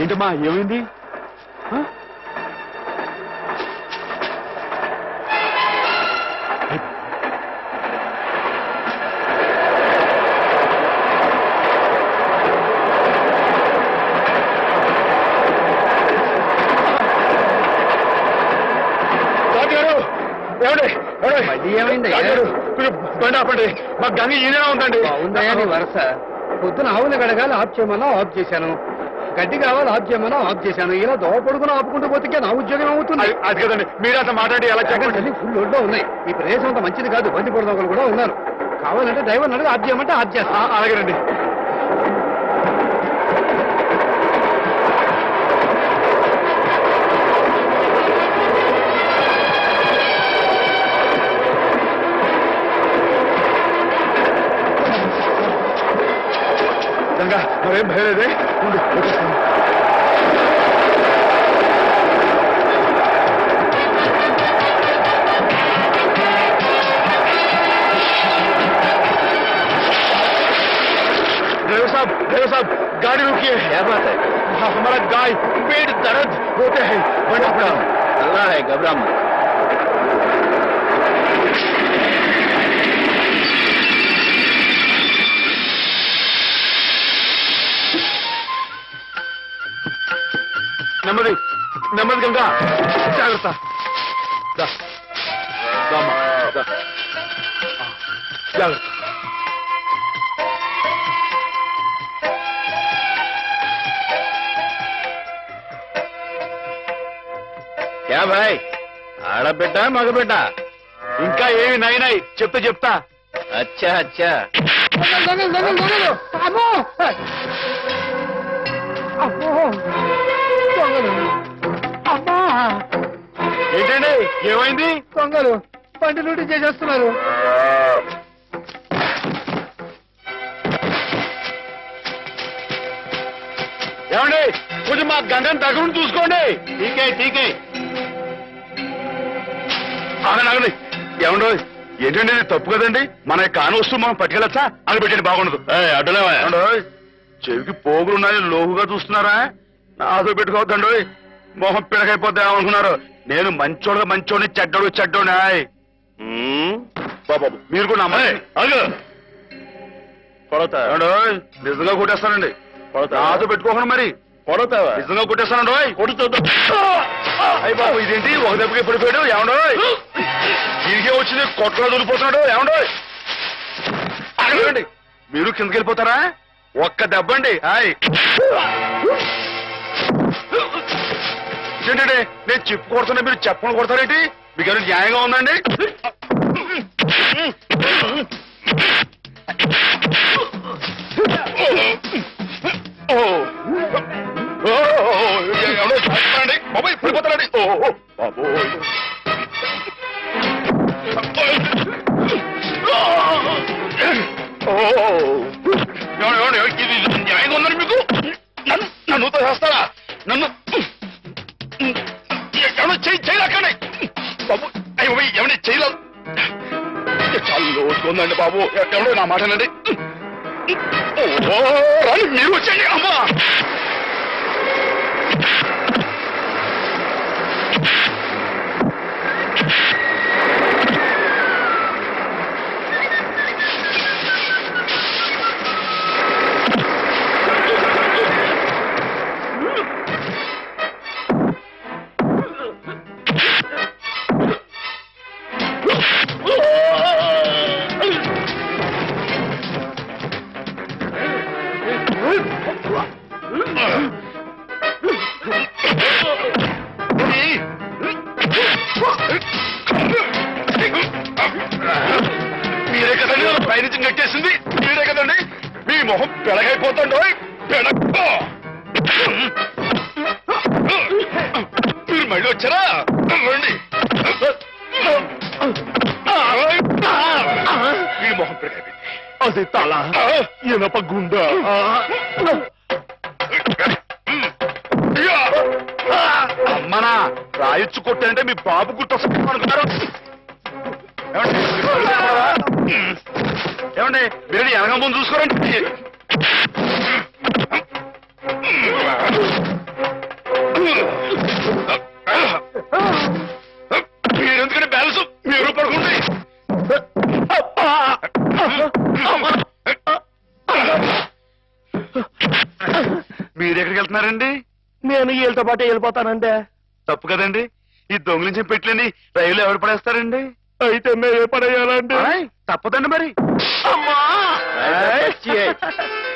ఏంటమ్మా ఏమైంది ఆ? డాక్టర్ గారు, ఏమండి? ఏమండి? మళ్ళీ ఏమైంది? డాక్టర్ గారు, కొంచెం బండి ఆపండి మా గంగ ఈయన ఉందండి బాగుందయ్యా నీ వరుస పొద్దున ఆవులు గడగాలి ఆఫ్ చేయమన్నా ఆఫ్ చేశాను గడ్డి కావాలి ఆఫ్ చేయమన్నా ఆఫ్ చేశాను ఇలా దోవ పడుకుని ఆపుకుంటూ పోతే నా ఉద్యోగం అవుతుంది అది- అది కదండి మీరు అంత మాట్లాడి ఎలా చెప్పండి తల్లి ఫుల్ ఒడ్లో ఉన్నాయి ఈ ప్రదేశం అంత మంచిది కాదు బండి పొడదొకలు కూడా ఉన్నారు కావాలంటే డ్రైవర్ అడుగు ఆఫ్ చేయమంటే ఆఫ్ ఆ, చేస్తా అలాగేనండి గంగా మరేం భయం లేదే ఉండు, వచ్చేస్తాను. ड्राइवर साहब ड्राइवर साहब गाड़ी रुकिए क्या बात है हाँ, हमारा गाय पेट दर्द होते हैं बड़ा बड़ा अल्लाह है घबरा मत నెమ్మది నెమ్మది గంగా జాగ్రత్త దా. దామ్మా, దా. ఆ, జాగ్రత్త క్యా భాయ్ ఆడబిడ్డ మగబిడ్డ ఇంకా ఏమి నైనాయి చెప్తే చెప్తా అచ్చా అచ్చా ఏంటండి ఏమైంది దొంగలు పంటి లూటీ చేసేస్తున్నారు ఏమండి కొంచెం మా గంగని దగ్గర నుండి చూసుకోండి ఠీకే ఠీకే ఆగండి ఆగండి ఏమండో ఏంటండి ఇది తప్పు కదండి మన కాని వస్తువు మనం పట్టుకెళ్ళచ్చా అని పెట్టండి బాగుండదు అడ్డులేవా ఏమండోయ్, చెవికి పోగులున్నాయి లోహుగా చూస్తున్నారా నాతో పెట్టుకోవద్దండి మొహం పిడకైపోద్దా అనుకున్నారు నేను మంచోడుగా మంచోడిని చెడ్డోడు చెడ్డోని ఆయ్. బాబు మీరు కూడా నమ్మండి కొడతా ఏమండోయ్, నిజంగా కొట్టేస్తానండి నాతో పెట్టుకోకండి మరి కొడతావా నిజంగా కొట్టేస్తానండి ఓయ్. కొడు చూద్దాం అయ్యి బాబు ఇదేంటి ఒక దెబ్బకి పడిపోయాడు ఏమండోయ్ దీనికే వచ్చింది కొట్టలో దూరిపోతున్నాడు ఏమండోయ్ అడగండి మీరు కిందకి వెళ్ళిపోతారా ఒక్క దెబ్బండి హాయ్ ఏంటంటే నేను చెప్పు కొడుతున్నా మీరు చెప్పని కొడతారేంటి మీకు ఏమైనా న్యాయంగా ఉందండి ఓ ఓ, ఎవరో చేస్తారండి బాబాయ్ పడిపోతారండి ఓ ఓ, బాబోయ్ ఓ ఏమండి, ఏమండి, ఇది ఇది న్యాయంగా ఉందండి మీకు నన్ను నన్ను చేస్తారా నన్ను ఎవరు చెయ్యి చేయలేకండి బాబు అయ్యో ఎవరి చేయలేదు చాలా లోతుకుందండి బాబు ఎవడో నా మాటనండి ఓ రాని మీరు వచ్చేయండి అమ్మా మీరే కదండి నన్ను పైనుంచి నెట్టేసింది మీరే కదండి మీ మొహం పెడగైపోతుండో పెడగ మీరు మళ్ళీ వచ్చారా రండి మీ మొహం పెడగైపోయింది అది తల ఇనప గుండ అమ్మనా రాయొచ్చు కొట్టంటే మీ బాబు గుర్తొస్తాం అనుకున్నారు ఏమండి మీరు చూస్తున్నారా? ఏమండి మీరు వెనక ముందు చూసుకోరండి మీరెందుకంటే బ్యాలెన్స్ మీరు పడుకోండి మీరు ఎక్కడికి వెళ్తున్నారండి నేను వీళ్ళతో పాటు వెళ్ళిపోతానంటే తప్పు కదండి ఈ దొంగిలించిన పెట్టలేని రైలు ఎవరు పడేస్తారండి అయితే మేమే పడేయాలండి ఆయ్, తప్పదండి మరి అమ్మా ఆయ్.